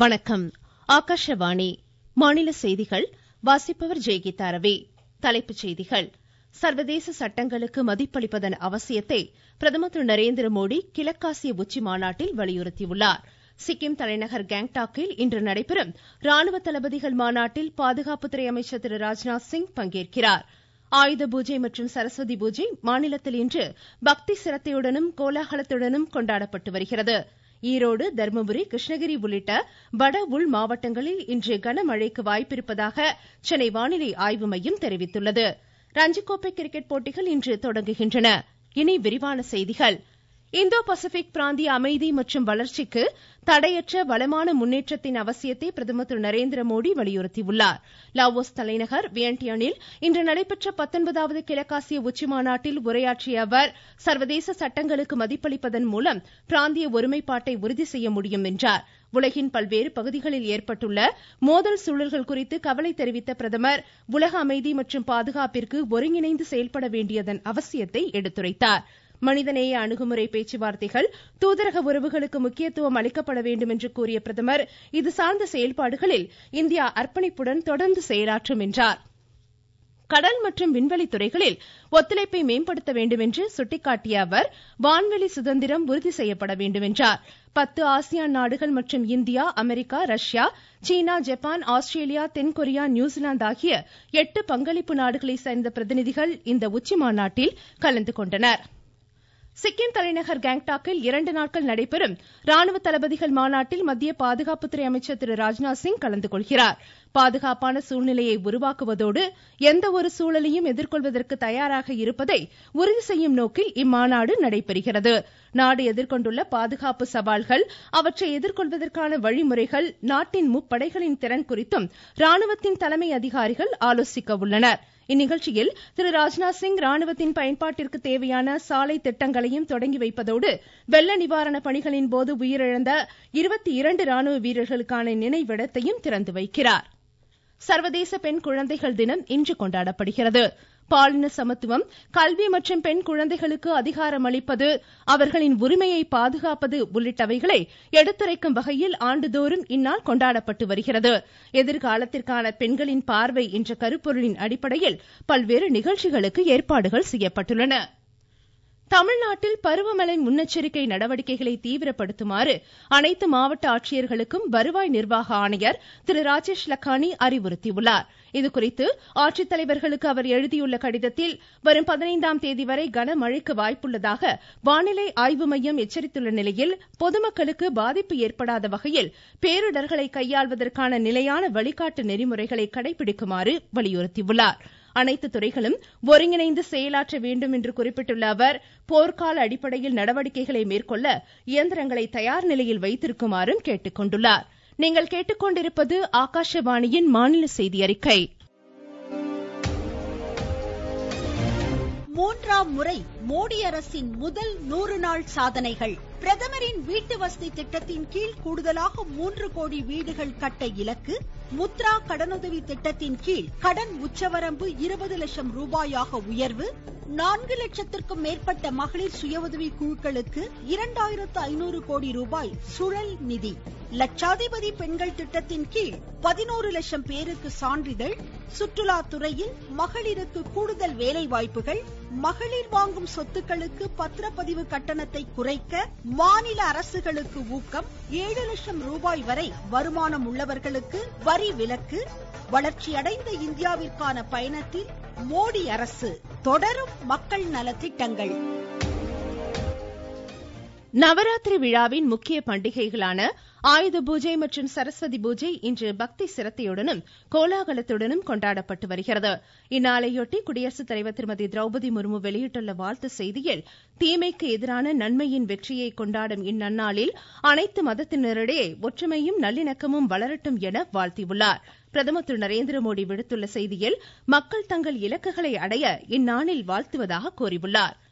வணக்கம் ஆகாஷவாணி மாநில செய்திகள் வாசிப்பவர் ஜெயகீதா ரவி தலைப்புச் செய்திகள் சர்வதேச சட்டங்களுக்கு மதிப்பளிப்பதன் அவசியத்தை பிரதமர் திரு நரேந்திர மோடி கிழக்காசிய உச்சி மாநாட்டில் வலியுறுத்தியுள்ளார் சிக்கிம் தலைநகர் கேங்டாக்கில் இன்று நடைபெறும் ராணுவ தளபதிகள் மாநாட்டில் பாதுகாப்புத்துறை அமைச்சர் திரு ராஜ்நாத் சிங் பங்கேற்கிறார் ஆயுத பூஜை மற்றும் சரஸ்வதி பூஜை மாநிலத்தில் இன்று பக்தி சிரத்தையுடனும் கோலாகலத்துடனும் கொண்டாடப்பட்டு வருகிறது ஈரோடு தர்மபுரி கிருஷ்ணகிரி உள்ளிட்ட வட உள் மாவட்டங்களில் இன்று கனமழைக்கு வாய்ப்பிருப்பதாக சென்னை வானிலை ஆய்வு மையம் தெரிவித்துள்ளது ரஞ்சிக்கோப்பை கிரிக்கெட் போட்டிகள் இன்று தொடங்குகின்றன இனி விரிவான செய்திகள் இந்தோ பசிபிக் பிராந்திய அமைதி மற்றும் வளர்ச்சிக்கு தடையற்ற வளமான முன்னேற்றத்தின் அவசியத்தை பிரதமர் திரு நரேந்திர மோடி வலியுறுத்தியுள்ளார் லாவோஸ் தலைநகர் வியன்டியனில் இன்று நடைபெற்ற பத்தொன்பதாவது கிழக்காசிய உச்சி மாநாட்டில் உரையாற்றிய அவர் சர்வதேச சட்டங்களுக்கு மதிப்பளிப்பதன் மூலம் பிராந்திய ஒருமைப்பாட்டை உறுதி செய்ய முடியும் என்றார் உலகின் பல்வேறு பகுதிகளில் ஏற்பட்டுள்ள மோதல் சூழல்கள் குறித்து கவலை தெரிவித்த பிரதமர் உலக அமைதி மற்றும் பாதுகாப்பிற்கு ஒருங்கிணைந்து செயல்பட வேண்டியதன் அவசியத்தை எடுத்துரைத்தார் மனிதநேய அணுகுமுறை பேச்சுவார்த்தைகள் தூதரக உறவுகளுக்கு முக்கியத்துவம் அளிக்கப்பட வேண்டும் என்று கூறிய பிரதமர் இது சார்ந்த செயல்பாடுகளில் இந்தியா அர்ப்பணிப்புடன் தொடர்ந்து செயலாற்றும் என்றார் கடல் மற்றும் விண்வெளி துறைகளில் ஒத்துழைப்பை மேம்படுத்த வேண்டும் என்று சுட்டிக்காட்டிய அவர் வான்வெளி சுதந்திரம் உறுதி செய்யப்பட வேண்டும் என்றார் பத்து ஆசியான் நாடுகள் மற்றும் India America Russia China Japan Australia தென்கொரியா நியூசிலாந்து ஆகிய எட்டு பங்களிப்பு நாடுகளை சேர்ந்த பிரதிநிதிகள் இந்த உச்சி மாநாட்டில் கலந்து கொண்டனர் சிக்கிம் தலைநகர் கேங்டாக்கில் இரண்டு நாட்கள் நடைபெறும் ராணுவ தளபதிகள் மாநாட்டில் மத்திய பாதுகாப்புத்துறை அமைச்சர் திரு ராஜ்நாத் சிங் கலந்து கொள்கிறார் பாதுகாப்பான சூழ்நிலையை உருவாக்குவதோடு எந்த ஒரு சூழலையும் எதிர்கொள்வதற்கு தயாராக இருப்பதை உறுதி செய்யும் நோக்கில் இம்மாநாடு நடைபெறுகிறது நாடு எதிர்கொண்டுள்ள பாதுகாப்பு சவால்கள் அவற்றை எதிர்கொள்வதற்கான வழிமுறைகள் நாட்டின் முப்படைகளின் திறன் குறித்தும் ராணுவத்தின் தலைமை அதிகாரிகள் ஆலோசிக்க உள்ளனர் இந்நிகழ்ச்சியில் திரு ராஜ்நாத் சிங் ராணுவத்தின் பயன்பாட்டிற்கு தேவையான சாலை திட்டங்களையும் தொடங்கி வைப்பதோடு வெள்ள நிவாரண பணிகளின் போது உயிரிழந்த இருபத்தி இரண்டு ராணுவ வீரர்களுக்கான நினைவிடத்தையும் திறந்து வைக்கிறார் சர்வதேச பெண் குழந்தைகள் தினம் இன்று கொண்டாடப்படுகிறது பாலின சமத்துவம் கல்வி மற்றும் பெண் குழந்தைகளுக்கு அதிகாரம் அளிப்பது அவர்களின் உரிமையை பாதுகாப்பது உள்ளிட்டவைகளை எடுத்துரைக்கும் வகையில் ஆண்டுதோறும் இந்நாள் கொண்டாடப்பட்டு வருகிறது எதிர்காலத்திற்கான பெண்களின் பார்வை என்ற கருப்பொருளின் அடிப்படையில் பல்வேறு நிகழ்ச்சிகளுக்கு ஏற்பாடுகள் செய்யப்பட்டுள்ளன தமிழ்நாட்டில் பருவமழை முன்னெச்சரிக்கை நடவடிக்கைகளை தீவிரப்படுத்துமாறு அனைத்து மாவட்ட ஆட்சியர்களுக்கும் வருவாய் நிர்வாக ஆணையர் திரு ராஜேஷ் லக்கானி அறிவுறுத்தியுள்ளார் இதுகுறித்து ஆட்சித்தலைவர்களுக்கு அவர் எழுதியுள்ள கடிதத்தில் வரும் பதினைந்தாம் தேதி வரை கனமழைக்கு வாய்ப்புள்ளதாக வானிலை ஆய்வு மையம் எச்சரித்துள்ள நிலையில் பொதுமக்களுக்கு பாதிப்பு ஏற்படாத வகையில் பேரிடர்களை கையாள்வதற்கான நிலையான வழிகாட்டு நெறிமுறைகளை கடைபிடிக்குமாறு வலியுறுத்தியுள்ளார் அனைத்து துறைகளும் ஒருங்கிணைந்து செயலாற்ற வேண்டும் என்று குறிப்பிட்டுள்ள அவர் போர்க்கால அடிப்படையில் நடவடிக்கைகளை மேற்கொள்ள இயந்திரங்களை தயார் நிலையில் வைத்திருக்குமாறும் கேட்டுக்கொண்டுள்ளார் நீங்கள் கேட்டுக்கொண்டிருப்பது ஆகாஷவாணியின் மாநில செய்தி அறிக்கை மூன்றாம் முறை மோடி அரசின் முதல் நூறு நாள் சாதனைகள் பிரதமரின் வீட்டு வசதி திட்டத்தின் கீழ் கூடுதலாக மூன்று கோடி வீடுகள் கட்ட இலக்கு முத்ரா கடனுதவி திட்டத்தின் கீழ் கடன் உச்சவரம்பு இருபது லட்சம் ரூபாயாக உயர்வு நான்கு லட்சத்திற்கும் மேற்பட்ட மகளிர் சுய உதவி குழுக்களுக்கு இரண்டாயிரத்து ஐநூறு கோடி ரூபாய் சுழல் நிதி லட்சாதிபதி பெண்கள் திட்டத்தின் கீழ் பதினோரு லட்சம் பேருக்கு சான்றிதழ் சுற்றுலா துறையில் மகளிருக்கு கூடுதல் வேலை வாய்ப்புகள் மகளிர் வாங்கும் சொத்துக்களுக்கு பத்திரப்பதிவு கட்டணத்தை குறைக்க மாநில அரசுகளுக்கு ஊக்கம் ஏழு லட்சம் ரூபாய் வரை வருமானம் உள்ளவர்களுக்கு வரி விலக்கு வளர்ச்சியடைந்த இந்தியாவிற்கான பயணத்தில் மோடி அரசு தொடரும் மக்கள் நலத்திட்டங்கள் நவராத்திரி விழாவின் முக்கிய பண்டிகைகளான ஆயுத பூஜை மற்றும் சரஸ்வதி பூஜை இன்று பக்தி சிரத்தையுடனும் கோலாகலத்துடனும் கொண்டாடப்பட்டு வருகிறது இந்நாளையொட்டி குடியரசுத் தலைவர் திருமதி திரௌபதி முர்மு வெளியிட்டுள்ள வாழ்த்து செய்தியில் தீமைக்கு எதிரான நன்மையின் வெற்றியை கொண்டாடும் இந்நன்னாளில் அனைத்து மதத்தினரிடையே ஒற்றுமையும் நல்லிணக்கமும் வளரட்டும் என வாழ்த்தியுள்ளார் பிரதமர் திரு நரேந்திர மோடி விடுத்துள்ள செய்தியில் மக்கள் தங்கள் இலக்குகளை அடைய இந்நாளில் வாழ்த்துவதாக கூறியுள்ளார்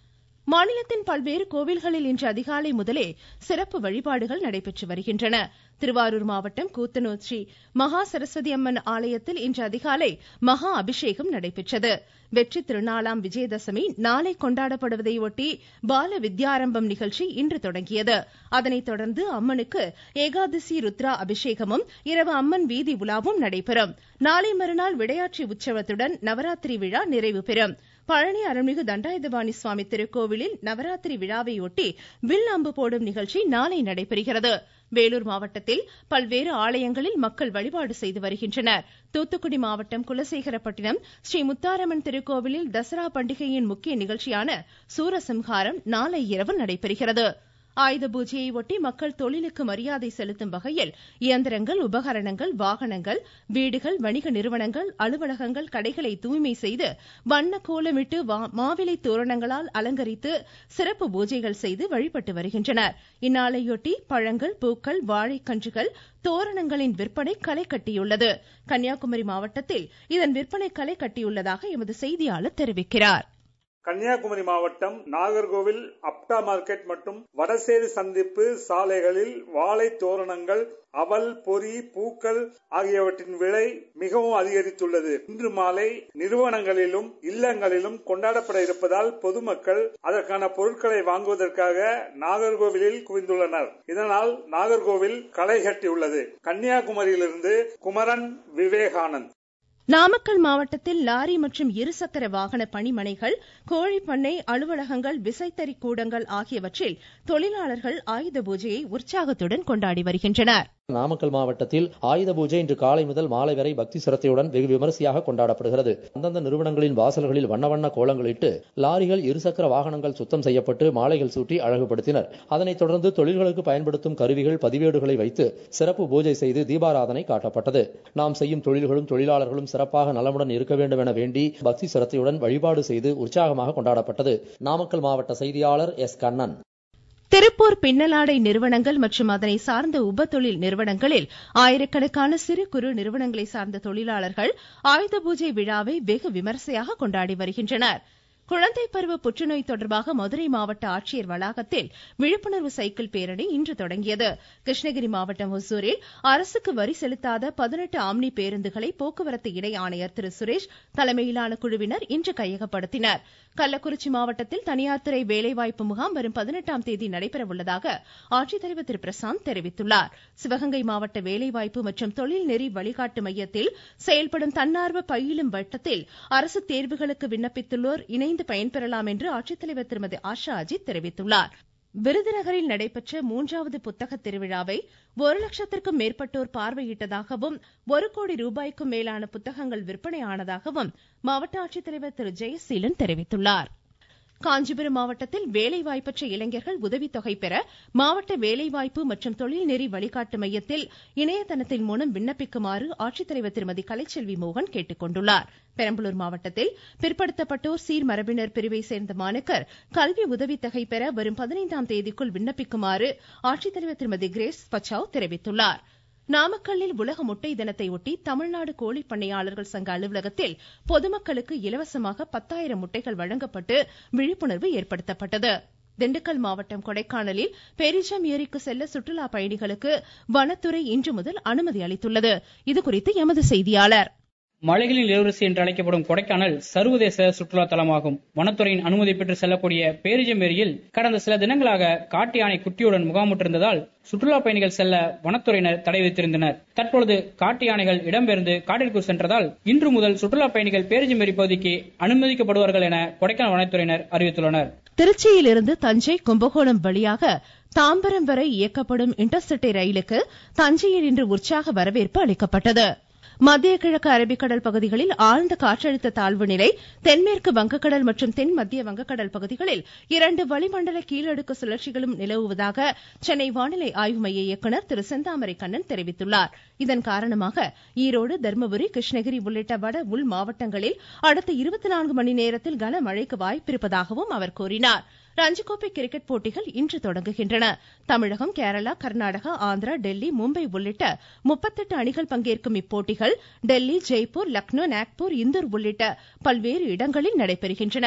மாநிலத்தின் பல்வேறு கோவில்களில் இன்று அதிகாலை முதலே சிறப்பு வழிபாடுகள் நடைபெற்று வருகின்றன திருவாரூர் மாவட்டம் கூத்தனூர் மகா சரஸ்வதி அம்மன் ஆலயத்தில் இன்று அதிகாலை மகா அபிஷேகம் நடைபெற்றது வெற்றி திருநாளாம் விஜயதசமி நாளை கொண்டாடப்படுவதையொட்டி பால வித்யாரம்பம் நிகழ்ச்சி இன்று தொடங்கியது அதனைத் தொடர்ந்து அம்மனுக்கு ஏகாதசி ருத்ரா அபிஷேகமும் இரவு அம்மன் வீதி உலாவும் நடைபெறும் நாளை மறுநாள் விடையாட்சி உற்சவத்துடன் நவராத்திரி விழா நிறைவு பெறும் பழனி அருள்மிகு தண்டாயுதபாணி சுவாமி திருக்கோவிலில் நவராத்திரி விழாவையொட்டி வில் அம்பு போடும் நிகழ்ச்சி நாளை நடைபெறுகிறது வேலூர் மாவட்டத்தில் பல்வேறு ஆலயங்களில் மக்கள் வழிபாடு செய்து வருகின்றனர் தூத்துக்குடி மாவட்டம் குலசேகரப்பட்டினம் ஸ்ரீ முத்தாரம்மன் திருக்கோவிலில் தசரா பண்டிகையின் முக்கிய நிகழ்ச்சியான சூரசம்ஹாரம் நாளை இரவு நடைபெறுகிறது ஆயுத பூஜையை ஒட்டி மக்கள் தொழிலுக்கு மரியாதை செலுத்தும் வகையில் இயந்திரங்கள் உபகரணங்கள் வாகனங்கள் வீடுகள் வணிக நிறுவனங்கள் அலுவலகங்கள் கடைகளை தூய்மை செய்து வண்ண கோலமிட்டு மாவிலை தோரணங்களால் அலங்கரித்து சிறப்பு பூஜைகள் செய்து வழிபட்டு வருகின்றனர் இந்நாளையொட்டி பழங்கள் பூக்கள் வாழைக்கன்றுகள் தோரணங்களின் விற்பனை களை கட்டியுள்ளது கன்னியாகுமரி மாவட்டத்தில் இதன் விற்பனை களை கட்டியுள்ளதாக எமது செய்தியாளர் தெரிவிக்கிறார் கன்னியாகுமரி மாவட்டம் நாகர்கோவில் அப்டா மார்க்கெட் மற்றும் வடசேரி சந்திப்பு சாலைகளில் வாழை தோரணங்கள் அவல் பொறி பூக்கள் ஆகியவற்றின் விலை மிகவும் அதிகரித்துள்ளது இன்று மாலை நிறுவனங்களிலும் இல்லங்களிலும் கொண்டாடப்பட இருப்பதால் பொதுமக்கள் அதற்கான பொருட்களை வாங்குவதற்காக நாகர்கோவிலில் குவிந்துள்ளனர் இதனால் நாகர்கோவில் களை கட்டியுள்ளது கன்னியாகுமரியிலிருந்து குமரன் விவேகானந்த் நாமக்கல் மாவட்டத்தில் லாரி மற்றும் இருசக்கர வாகன பணிமனைகள் கோழிப்பண்ணை அலுவலகங்கள் விசைத்தறி கூடங்கள் ஆகியவற்றில் தொழிலாளர்கள் ஆயுத பூஜையை உற்சாகத்துடன் கொண்டாடி வருகின்றனர் நாமக்கல் மாவட்டத்தில் ஆயுத பூஜை இன்று காலை முதல் மாலை வரை பக்தி சிரத்தையுடன் வெகு விமரிசையாக கொண்டாடப்படுகிறது அந்தந்த நிறுவனங்களின் வாசல்களில் வண்ண வண்ண கோலங்களிட்டு லாரிகள் இருசக்கர வாகனங்கள் சுத்தம் செய்யப்பட்டு மாலைகள் சூட்டி அழகுபடுத்தினர் அதனைத் தொடர்ந்து தொழில்களுக்கு பயன்படுத்தும் கருவிகள் பதிவேடுகளை வைத்து சிறப்பு பூஜை செய்து தீபாராதனை காட்டப்பட்டது நாம் செய்யும் தொழில்களும் தொழிலாளர்களும் சிறப்பாக நலமுடன் இருக்க வேண்டும் என வேண்டி பக்தி சிரத்தையுடன் வழிபாடு செய்து உற்சாகமாக கொண்டாடப்பட்டது நாமக்கல் மாவட்ட செய்தியாளர் எஸ் கண்ணன் திருப்பூர் பின்னலாடை நிறுவனங்கள் மற்றும் அதனை சார்ந்த உப தொழில் நிறுவனங்களில் ஆயிரக்கணக்கான சிறு குறு நிறுவனங்களை சார்ந்த தொழிலாளர்கள் ஆயுத பூஜை விழாவை வெகு விமரிசையாக கொண்டாடி வருகின்றனர் குழந்தை பருவ புற்றுநோய் தொடர்பாக மதுரை மாவட்ட ஆட்சியர் வளாகத்தில் விழிப்புணர்வு சைக்கிள் பேரணி இன்று தொடங்கியது கிருஷ்ணகிரி மாவட்டம் ஒசூரில் அரசுக்கு வரி செலுத்தாத பதினெட்டு ஆம்னி பேருந்துகளை போக்குவரத்து இணை ஆணையர் திரு சுரேஷ் தலைமையிலான குழுவினர் இன்று கையகப்படுத்தினர் கள்ளக்குறிச்சி மாவட்டத்தில் தனியார் துறை வேலைவாய்ப்பு முகாம் வரும் பதினெட்டாம் தேதி நடைபெற உள்ளதாக ஆட்சித்தலைவர் திரு பிரசாந்த் தெரிவித்துள்ளார் சிவகங்கை மாவட்ட வேலைவாய்ப்பு மற்றும் தொழில் நெறி வழிகாட்டு மையத்தில் செயல்படும் தன்னார்வ பயிலும் வட்டத்தில் அரசு தேர்வுகளுக்கு விண்ணப்பித்துள்ளோர் இணைந்து பயன்பெறலாம் என்று ஆட்சித்தலைவர் திருமதி ஆஷா அஜித் தெரிவித்துள்ளார் விருதுநகரில் நடைபெற்ற மூன்றாவது புத்தக திருவிழாவை ஒரு லட்சத்திற்கும் மேற்பட்டோர் பார்வையிட்டதாகவும் ஒரு கோடி ரூபாய்க்கும் மேலான புத்தகங்கள் விற்பனையானதாகவும் மாவட்ட ஆட்சித்தலைவர் திரு ஜெயசீலன் தெரிவித்துள்ளார் காஞ்சிபுரம் மாவட்டத்தில் வேலைவாய்ப்பற்ற இளைஞர்கள் உதவித்தொகை பெற மாவட்ட வேலைவாய்ப்பு மற்றும் தொழில்நெறி வழிகாட்டு மையத்தில் இணையதளத்தின் மூலம் விண்ணப்பிக்குமாறு ஆட்சித்தலைவர் திருமதி கலைச்செல்வி மோகன் கேட்டுக் கொண்டுள்ளார் பெரம்பலூர் மாவட்டத்தில் பிற்படுத்தப்பட்டோர் சீர்மரபினர் பிரிவை சேர்ந்த மாணக்கர் கல்வி உதவித்தொகை பெற வரும் பதினைந்தாம் தேதிக்குள் விண்ணப்பிக்குமாறு ஆட்சித்தலைவர் திருமதி கிரேஸ் பச்சாவ் தெரிவித்துள்ளார் நாமக்கல்லில் உலக முட்டை தினத்தை ஒட்டி தமிழ்நாடு கோழி பண்ணையாளர்கள் சங்க அலுவலகத்தில் பொதுமக்களுக்கு இலவசமாக பத்தாயிரம் முட்டைகள் வழங்கப்பட்டு விழிப்புணர்வு ஏற்படுத்தப்பட்டது திண்டுக்கல் மாவட்டம் கொடைக்கானலில் பெரிஜம் ஏரிக்கு செல்ல சுற்றுலா பயணிகளுக்கு வனத்துறை இன்று முதல் அனுமதி அளித்துள்ளது இதுகுறித்து எமது செய்தியாளர் மலைகளின் இளவரசி என்று அழைக்கப்படும் கொடைக்கானல் சர்வதேச சுற்றுலா தலமாகும் வனத்துறையின் அனுமதி பெற்று செல்லக்கூடிய பேரிஜம் ஏரியில் கடந்த சில தினங்களாக காட்டு யானை குட்டியுடன் முகாமிட்டிருந்ததால் சுற்றுலா பயணிகள் செல்ல வனத்துறையினர் தடை விதித்திருந்தனர் தற்பொழுது காட்டு யானைகள் இடம்பெயர்ந்து காட்டிற்குள் சென்றதால் இன்று முதல் சுற்றுலா பயணிகள் பேரிஜம் ஏரி பகுதிக்கு அனுமதிக்கப்படுவார்கள் என கொடைக்கானல் வனத்துறையினர் அறிவித்துள்ளனர் திருச்சியிலிருந்து தஞ்சை கும்பகோணம் வழியாக தாம்பரம் வரை இயக்கப்படும் இன்டர்சிட்டி ரயிலுக்கு தஞ்சையில் இன்று உற்சாக வரவேற்பு அளிக்கப்பட்டது மத்திய கிழக்கு அரபிக்கடல் பகுதிகளில் ஆழ்ந்த காற்றழுத்த தாழ்வு நிலை தென்மேற்கு வங்கக்கடல் மற்றும் தென் மத்திய வங்கக்கடல் பகுதிகளில் இரண்டு வளிமண்டல கீழடுக்கு சுழற்சிகளும் நிலவுவதாக சென்னை வானிலை ஆய்வு மைய இயக்குநர் திரு செந்தாமரை கண்ணன் தெரிவித்துள்ளார் இதன் காரணமாக ஈரோடு தருமபுரி கிருஷ்ணகிரி உள்ளிட்ட வட உள் மாவட்டங்களில் அடுத்த இருபத்தி நான்கு மணி நேரத்தில் கனமழைக்கு வாய்ப்பிருப்பதாகவும் அவர் கூறினார் ரஞ்சிக்கோப்பை கிரிக்கெட் போட்டிகள் இன்று தொடங்குகின்றன தமிழகம் கேரளா கர்நாடகா ஆந்திரா டெல்லி மும்பை உள்ளிட்ட முப்பத்தெட்டு அணிகள் பங்கேற்கும் இப்போட்டிகள் டெல்லி ஜெய்ப்பூர் லக்னோ நாக்பூர் இந்தூர் உள்ளிட்ட பல்வேறு இடங்களில் நடைபெறுகின்றன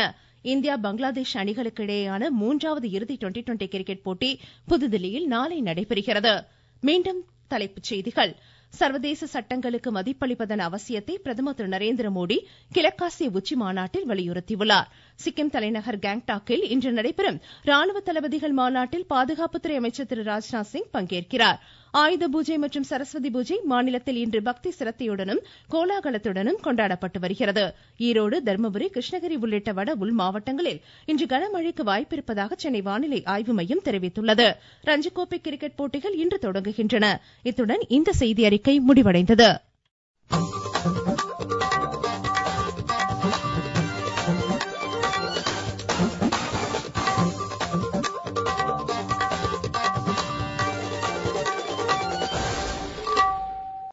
இந்தியா பங்களாதேஷ் அணிகளுக்கு இடையேயான மூன்றாவது இறுதி டுவெண்டி டுவெண்டி கிரிக்கெட் போட்டி புதுதில்லியில் நாளை நடைபெறுகிறது மீண்டும் தலைப்புச் செய்திகள் சர்வதேச சட்டங்களுக்கு மதிப்பளிப்பதன் அவசியத்தை பிரதமர் திரு நரேந்திர மோடி கிழக்காசிய உச்சி மாநாட்டில் வலியுறுத்தியுள்ளார் சிக்கிம் தலைநகர் கேங்டாக்கில் இன்று நடைபெறும் ராணுவ தளபதிகள் மாநாட்டில் பாதுகாப்புத்துறை அமைச்சர் திரு ராஜ்நாத் சிங் பங்கேற்கிறார் ஆயுத பூஜை மற்றும் சரஸ்வதி பூஜை மாநிலத்தில் இன்று பக்தி சிரத்தையுடனும் கோலாகலத்துடனும் கொண்டாடப்பட்டு வருகிறது ஈரோடு தர்மபுரி கிருஷ்ணகிரி உள்ளிட்ட வட உள் மாவட்டங்களில் இன்று கனமழைக்கு வாய்ப்பிருப்பதாக சென்னை வானிலை ஆய்வு மையம் தெரிவித்துள்ளது ரஞ்சிக்கோப்பை கிரிக்கெட் போட்டிகள் இன்று தொடங்குகின்றன இத்துடன் இந்த செய்தி அறிக்கை முடிவடைந்தது